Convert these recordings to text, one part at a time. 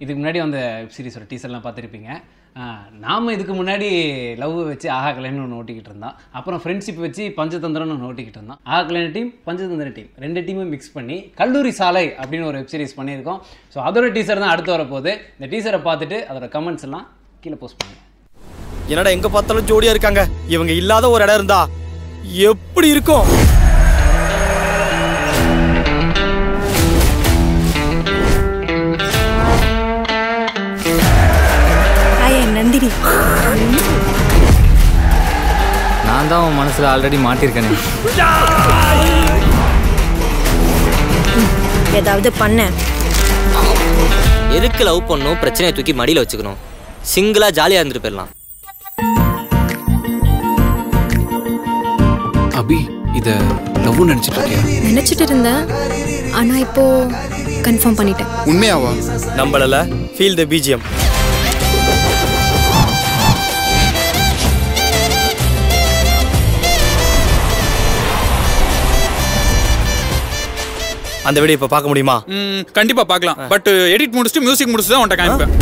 இதுக்கு முன்னாடி வந்த வெப் சீரிஸோட டீசர்லாம் பார்த்துருப்பீங்க நாம் இதுக்கு முன்னாடி லவ் வச்சு ஆஹா கல்யாணம் ஒன்று ஓட்டிக்கிட்டு இருந்தோம் அப்புறம் ஃப்ரெண்ட்ஷிப் வச்சு பஞ்சதந்திரம்னு ஒன்று ஓட்டிக்கிட்டு இருந்தோம் ஆஹா கல்யாண டீம் பஞ்சதந்திர டீம் ரெண்டு டீமும் மிக்ஸ் பண்ணி கல்லூரி சாலை அப்படின்னு ஒரு வெப் சீரிஸ் பண்ணியிருக்கோம் ஸோ அதோட டீசர் தான் அடுத்து வரப்போகுது இந்த டீசரை பார்த்துட்டு அதோட கமெண்ட்ஸ் எல்லாம் கீழே போஸ்ட் பண்ணுங்கள் என்னடா எங்க பார்த்தாலும் ஜோடியா இருக்காங்க இவங்க இல்லாத ஒரு இடம் இருந்தா எப்படி இருக்கும் ஹாய் நந்தினி நான் தான் உன் மனசில் ஆல்ரெடி மாட்டியிருக்கேனே ஏதாவது பண்ண எதுக்கு லவ் பண்ணணும் பிரச்சனையை தூக்கி மடியில் வச்சுக்கணும் சிங்கிளா ஜாலியாக இருந்துட்டு போயிடலாம் அபி இத லவ் நினைச்சிட்டு இருக்கியா நினைச்சிட்டு இருந்தேன் ஆனா இப்போ கன்ஃபார்ம் பண்ணிட்டேன் உண்மையாவா நம்மளல ஃபீல் த பிஜிஎம் அந்த வீடியோ இப்ப பார்க்க முடியுமா ம், கண்டிப்பா பார்க்கலாம் பட் எடிட் முடிச்சுட்டு மியூசிக் முடிச்சுட்டு தான் உன்ட்ட காமிப்பேன்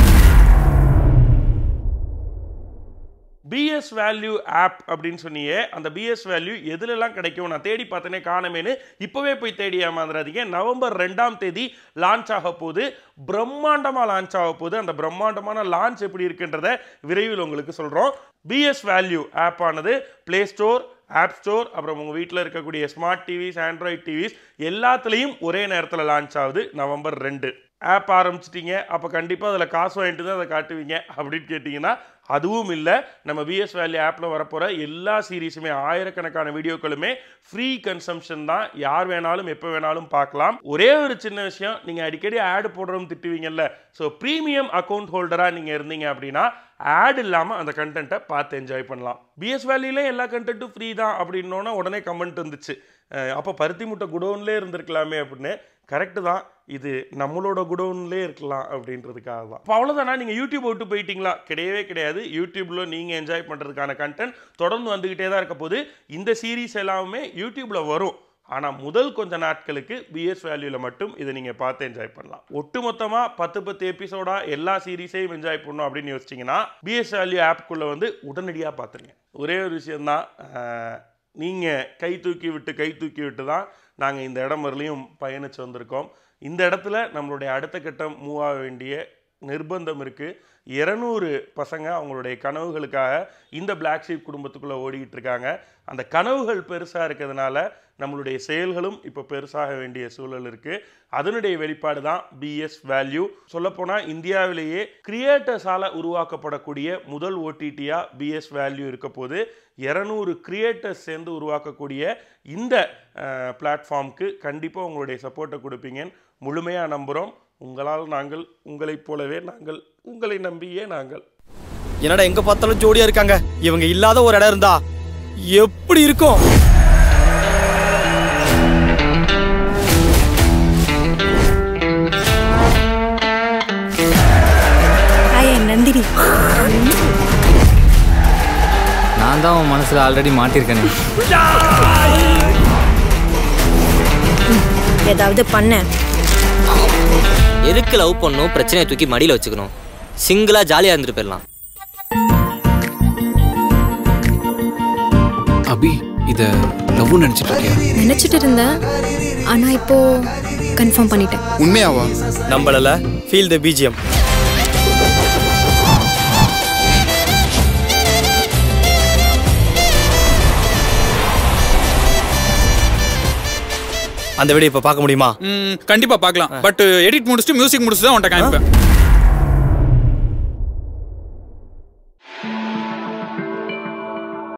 பிஎஸ் வேல்யூ ஆப் அப்படின்னு சொன்னியே அந்த பிஎஸ் வேல்யூ எதுலெல்லாம் கிடைக்கும் நான் தேடி பார்த்தனே காணமேனு இப்போவே போய் தேடி ஏமாந்துடாதீங்க நவம்பர் ரெண்டாம் தேதி லான்ச் ஆக போகுது பிரம்மாண்டமாக லான்ச் ஆக போகுது அந்த பிரம்மாண்டமான லான்ச் எப்படி இருக்குன்றத விரைவில் உங்களுக்கு சொல்கிறோம் பிஎஸ் வேல்யூ ஆப் ஆனது ப்ளே ஸ்டோர் ஆப் ஸ்டோர் அப்புறம் உங்கள் வீட்டில் இருக்கக்கூடிய ஸ்மார்ட் டிவிஸ் ஆண்ட்ராய்ட் டிவிஸ் எல்லாத்துலேயும் ஒரே நேரத்தில் லான்ச் ஆகுது நவம்பர் ரெண்டு ஆப் ஆரம்பிச்சிட்டீங்க அப்போ கண்டிப்பாக அதில் காசு வாங்கிட்டு தான் அதை காட்டுவீங்க அப்படின்னு கேட்டிங்கன்னா அதுவும் இல்லை நம்ம பிஎஸ் வேல்யூ ஆப்பில் வரப்போகிற எல்லா சீரீஸுமே ஆயிரக்கணக்கான வீடியோக்களுமே ஃப்ரீ கன்சம்ஷன் தான் யார் வேணாலும் எப்போ வேணாலும் பார்க்கலாம் ஒரே ஒரு சின்ன விஷயம் நீங்கள் அடிக்கடி ஆடு போடுறோம் திட்டுவீங்கல்ல ஸோ ப்ரீமியம் அக்கௌண்ட் ஹோல்டராக நீங்கள் இருந்தீங்க அப்படின்னா ஆட் இல்லாமல் அந்த கண்டென்ட்டை பார்த்து என்ஜாய் பண்ணலாம் பிஎஸ் வேல்யூலே எல்லா கண்டென்ட்டும் ஃப்ரீ தான் அப்படின்னோன்னா உடனே கமெண்ட் வந்துச்சு அஹ் அப்போ பருத்தி முட்டை குடோன்லேயே இருந்திருக்கலாமே அப்படின்னு கரெக்டு தான் இது நம்மளோட குடோன்லேயே இருக்கலாம் அப்படின்றதுக்காக தான் இப்போ அவ்வளோதானா நீங்கள் யூடியூப் விட்டு போயிட்டீங்களா கிடையவே கிடையாது யூடியூப்பில் நீங்கள் என்ஜாய் பண்ணுறதுக்கான கண்டென்ட் தொடர்ந்து வந்துக்கிட்டே தான் இருக்க போது இந்த சீரீஸ் எல்லாமே யூடியூப்பில் வரும் ஆனால் முதல் கொஞ்ச நாட்களுக்கு பிஎஸ் வேல்யூவில் மட்டும் இதை நீங்கள் பார்த்து என்ஜாய் பண்ணலாம் ஒட்டுமொத்தமாக பத்து பத்து எபிசோடாக எல்லா சீரீஸையும் என்ஜாய் பண்ணணும் அப்படின்னு யோசிச்சிங்கன்னா பிஎஸ் வேல்யூ ஆப்புக்குள்ளே வந்து உடனடியாக பார்த்துருங்க ஒரே ஒரு விஷயந்தான் நீங்கள் கை தூக்கி விட்டு கை தூக்கி விட்டு தான் நாங்கள் இந்த இடம் வரலையும் பயணித்து வந்திருக்கோம் இந்த இடத்துல நம்மளுடைய அடுத்த கட்டம் மூவ் ஆக வேண்டிய நிர்பந்தம் இருக்குது இரநூறு பசங்க அவங்களுடைய கனவுகளுக்காக இந்த பிளாக் ஷீப் குடும்பத்துக்குள்ளே ஓடிக்கிட்டு இருக்காங்க அந்த கனவுகள் பெருசாக இருக்கிறதுனால நம்மளுடைய செயல்களும் இப்போ பெருசாக வேண்டிய சூழல் இருக்குது அதனுடைய வெளிப்பாடு தான் பிஎஸ் வேல்யூ சொல்லப்போனால் இந்தியாவிலேயே கிரியேட்டர்ஸால் உருவாக்கப்படக்கூடிய முதல் ஓடிடியாக பிஎஸ் வேல்யூ இருக்க போது இரநூறு கிரியேட்டர்ஸ் சேர்ந்து உருவாக்கக்கூடிய இந்த பிளாட்ஃபார்முக்கு கண்டிப்பாக உங்களுடைய சப்போர்ட்டை கொடுப்பீங்கன்னு முழுமையாக நம்புகிறோம் உங்களால் நாங்கள் உங்களைப் போலவே நாங்கள் உங்களை நம்பியே நாங்கள் என்னடா எங்க பார்த்தாலும் ஜோடியா இருக்காங்க இவங்க இல்லாத ஒரு இடம் இருந்தா எப்படி இருக்கும் ஹாய் நந்தினி நான் தான் உன் மனசில் ஆல்ரெடி மாட்டியிருக்கேனே ஏதாவது பண்ண எதுக்கு லவ் பண்ணணும் பிரச்சனையை தூக்கி மடியில் வச்சுக்கணும் சிங்கிளா ஜாலியாக இருந்துட்டு போயிடலாம் அபி இத லவ் நினைச்சிட்டு இருக்கியா நினைச்சிட்டு இருந்தேன் ஆனா இப்போ கன்ஃபார்ம் பண்ணிட்டேன் உண்மையாவா நம்மளல ஃபீல் த பிஜிஎம் அந்த வீடியோ இப்போ பார்க்க முடியுமா ம், கண்டிப்பா பார்க்கலாம் பட் எடிட் முடிச்சுட்டு மியூசிக் முடிச்சுட்டு தான் உன்ட்ட காமிப்பேன்